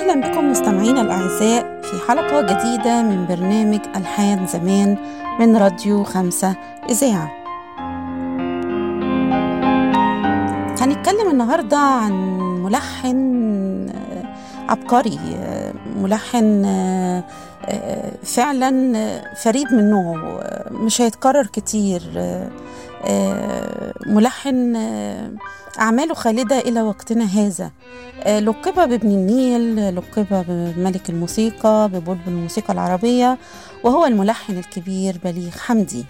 أهلا بكم مستمعينا الأعزاء في حلقة جديدة من برنامج ألحان زمان من راديو خمسة إذاعة هنتكلم النهاردة عن ملحن عبقري ملحن فعلا فريد من نوعه مش هيتكرر كتير ملحن أعماله خالدة إلى وقتنا هذا لقب بابن النيل لقب بملك الموسيقى ببلبل الموسيقى العربية وهو الملحن الكبير بليغ حمدي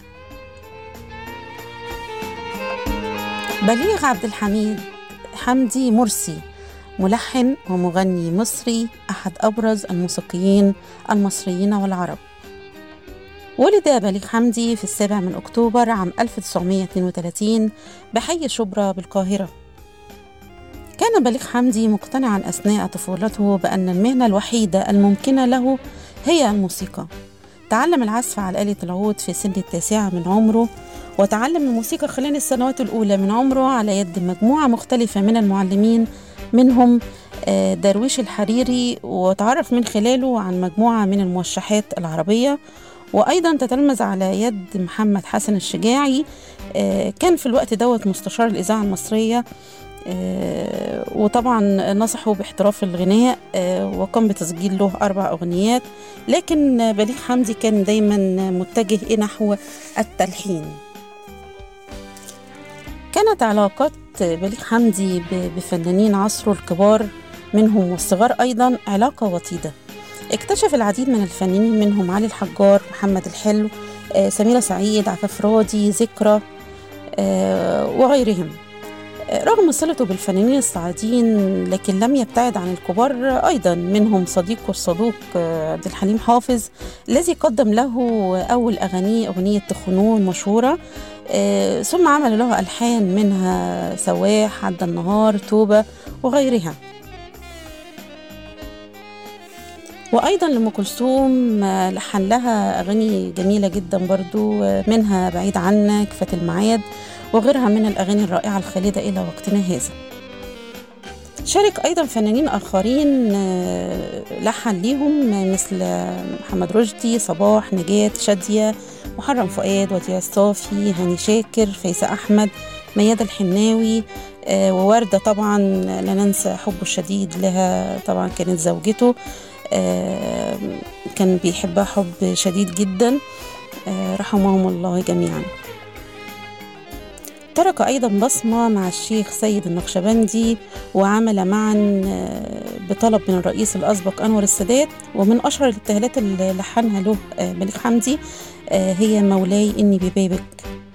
بليغ عبد الحميد حمدي مرسي ملحن ومغني مصري أحد أبرز الموسيقيين المصريين والعرب ولد بليغ حمدي في السابع من أكتوبر عام 1932 بحي شبرا بالقاهرة كان بليغ حمدي مقتنعا أثناء طفولته بأن المهنة الوحيدة الممكنة له هي الموسيقى تعلم العزف على آلة العود في سن التاسعة من عمره وتعلم الموسيقى خلال السنوات الأولى من عمره على يد مجموعة مختلفة من المعلمين منهم درويش الحريري وتعرف من خلاله عن مجموعة من الموشحات العربية وأيضا تتلمذ على يد محمد حسن الشجاعي كان في الوقت دوت مستشار الإذاعة المصرية وطبعا نصحه باحتراف الغناء وقام بتسجيل له أربع أغنيات لكن بليغ حمدي كان دايما متجه نحو التلحين كانت علاقات بليغ حمدي بفنانين عصره الكبار منهم والصغار أيضا علاقة وطيدة اكتشف العديد من الفنانين منهم علي الحجار محمد الحلو سميرة سعيد عفاف راضي ذكرى وغيرهم رغم صلته بالفنانين الصاعدين لكن لم يبتعد عن الكبار أيضا منهم صديقه الصدوق عبد الحليم حافظ الذي قدم له أول أغانيه أغنية تخنون مشهورة ثم عمل له ألحان منها سواح عدى النهار توبة وغيرها وأيضا لأم كلثوم لحن لها أغاني جميلة جدا برضو منها بعيد عنك فات الميعاد وغيرها من الأغاني الرائعة الخالدة إلى وقتنا هذا شارك أيضا فنانين آخرين لحن ليهم مثل محمد رشدي صباح نجاة شادية محرم فؤاد وتيا الصافي هاني شاكر فايزة أحمد ميادة الحناوي ووردة طبعا لا ننسى حبه الشديد لها طبعا كانت زوجته كان بيحبها حب شديد جدا رحمهم الله جميعا ترك أيضا بصمة مع الشيخ سيد النقشبندي وعمل معا بطلب من الرئيس الأسبق أنور السادات ومن أشهر الابتهالات اللي لحنها له بليغ حمدي هي مولاي إني ببابك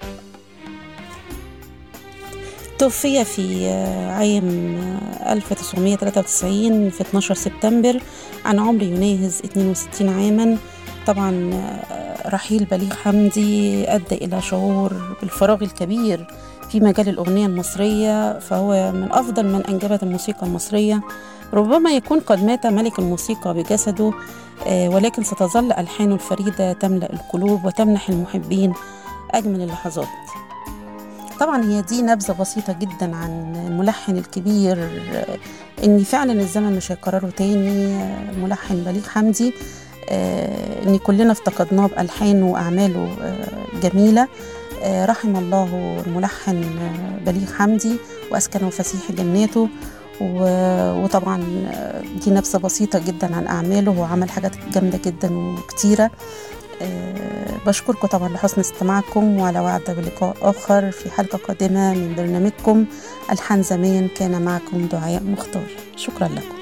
توفي في عام 1993 في 12 سبتمبر عن عمر يناهز 62 عاما طبعا رحيل بليغ حمدي أدى إلى شعور بالفراغ الكبير في مجال الأغنية المصرية فهو من أفضل من أنجبت الموسيقى المصرية ربما يكون قد مات ملك الموسيقى بجسده ولكن ستظل ألحانه الفريدة تملأ القلوب وتمنح المحبين أجمل اللحظات طبعا هي دي نبذة بسيطة جدا عن الملحن الكبير إن فعلا الزمن مش هيكرره تاني الملحن بليغ حمدي إن كلنا افتقدناه بألحانه وأعماله جميلة رحم الله الملحن بليغ حمدي وأسكنه فسيح جناته وطبعا دي نبذة بسيطة جدا عن أعماله هو عمل حاجات جامدة جدا وكتيرة بشكركم طبعا لحسن استماعكم وعلى وعد بلقاء آخر في حلقة قادمة من برنامجكم ألحان زمان كان معكم دعاء مختار شكرا لكم